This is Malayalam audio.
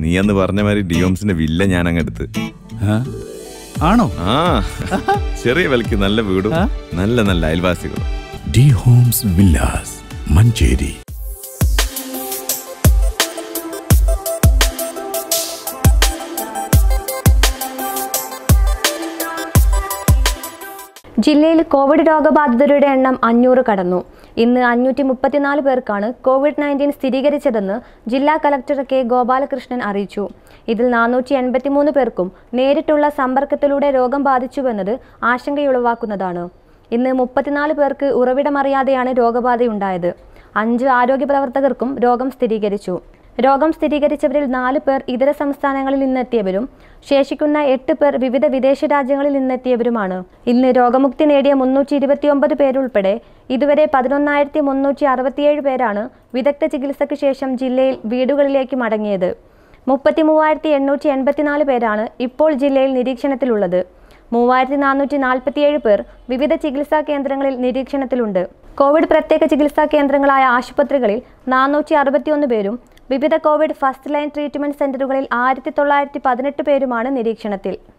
നീ അന്ന് പറഞ്ഞ മാതിരി ഡിയോംസിന്റെ വില്ല ഞാൻ അങ്ങ് എടുത്ത് ആ? ആണോ ആ ചെറിയ വിലക്ക് നല്ല വീടും നല്ല നല്ല അയൽവാസികളും ഡി ഹോംസ് വില്ലാസ് മഞ്ചേരി ജില്ലയിൽ കോവിഡ് രോഗബാധിതരുടെ എണ്ണം അഞ്ഞൂറ് കടന്നു ഇന്ന് അഞ്ഞൂറ്റി മുപ്പത്തിനാല് പേർക്കാണ് കോവിഡ് നയൻറ്റീൻ സ്ഥിരീകരിച്ചതെന്ന് ജില്ലാ കലക്ടർ കെ ഗോപാലകൃഷ്ണൻ അറിയിച്ചു ഇതിൽ നാനൂറ്റി എൺപത്തിമൂന്ന് പേർക്കും നേരിട്ടുള്ള സമ്പർക്കത്തിലൂടെ രോഗം ബാധിച്ചുവെന്നത് ആശങ്കയുളവാക്കുന്നതാണ് ഇന്ന് മുപ്പത്തിനാല് പേർക്ക് ഉറവിടമറിയാതെയാണ് രോഗബാധയുണ്ടായത് അഞ്ച് ആരോഗ്യ പ്രവർത്തകർക്കും രോഗം സ്ഥിരീകരിച്ചു രോഗം സ്ഥിരീകരിച്ചവരിൽ നാല് പേർ ഇതര സംസ്ഥാനങ്ങളിൽ നിന്നെത്തിയവരും ശേഷിക്കുന്ന എട്ട് പേർ വിവിധ വിദേശ രാജ്യങ്ങളിൽ നിന്നെത്തിയവരുമാണ് ഇന്ന് രോഗമുക്തി നേടിയ മുന്നൂറ്റി ഇരുപത്തിയൊമ്പത് പേരുൾപ്പെടെ ഇതുവരെ പതിനൊന്നായിരത്തി മുന്നൂറ്റി അറുപത്തിയേഴ് പേരാണ് വിദഗ്ധ ചികിത്സയ്ക്ക് ശേഷം ജില്ലയിൽ വീടുകളിലേക്ക് മടങ്ങിയത് മുപ്പത്തി മൂവായിരത്തി എണ്ണൂറ്റി എൺപത്തിനാല് പേരാണ് ഇപ്പോൾ ജില്ലയിൽ നിരീക്ഷണത്തിലുള്ളത് മൂവായിരത്തി നാനൂറ്റി നാൽപ്പത്തിയേഴ് പേർ വിവിധ ചികിത്സാ കേന്ദ്രങ്ങളിൽ നിരീക്ഷണത്തിലുണ്ട് കോവിഡ് പ്രത്യേക ചികിത്സാ കേന്ദ്രങ്ങളായ ആശുപത്രികളിൽ നാനൂറ്റി അറുപത്തിയൊന്ന് പേരും വിവിധ കോവിഡ് ഫസ്റ്റ് ലൈൻ ട്രീറ്റ്മെന്റ് സെന്ററുകളിൽ ആയിരത്തി തൊള്ളായിരത്തി പതിനെട്ട് പേരുമാണ് നിരീക്ഷണത്തിൽ